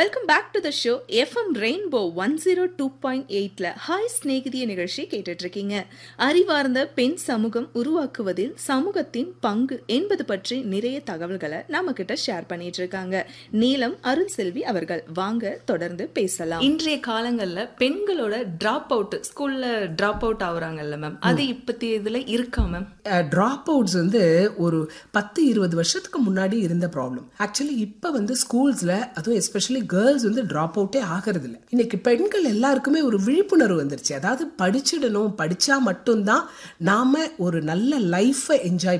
welcome back to the show FM rainbow one zero two point எயிட்ல hi ஸ்நேகிதிய நிகழ்ச்சி கேட்டுட்டு இருக்கீங்க அறிவார்ந்த பெண் சமூகம் உருவாக்குவதில் சமூகத்தின் பங்கு என்பது பற்றி நிறைய தகவல்களை நம்ம கிட்ட ஷேர் பண்ணிட்டு இருக்காங்க நீலம் அருள் செல்வி அவர்கள் வாங்க தொடர்ந்து பேசலாம் இன்றைய காலங்கள்ல பெண்களோட டிராப் அவுட் ஸ்கூல்ல டிராப் அவுட் ஆகுறாங்கல்ல மேம் அது இப்பத்தி இதுல இருக்கா மேம் ட்ராப் அவுட்ஸ் வந்து ஒரு பத்து இருபது வருஷத்துக்கு முன்னாடி இருந்த ப்ராப்ளம் ஆக்சுவலி இப்போ வந்து ஸ்கூல்ஸில் அதுவும் எஸ்பெஷலி கேர்ள்ஸ் வந்து ட்ராப் அவுட்டே ஆகிறது இல்லை இன்னைக்கு பெண்கள் எல்லாருக்குமே ஒரு விழிப்புணர்வு வந்துருச்சு அதாவது படிச்சிடணும் படித்தா மட்டும்தான் நாம் ஒரு நல்ல லைஃப்பை என்ஜாய்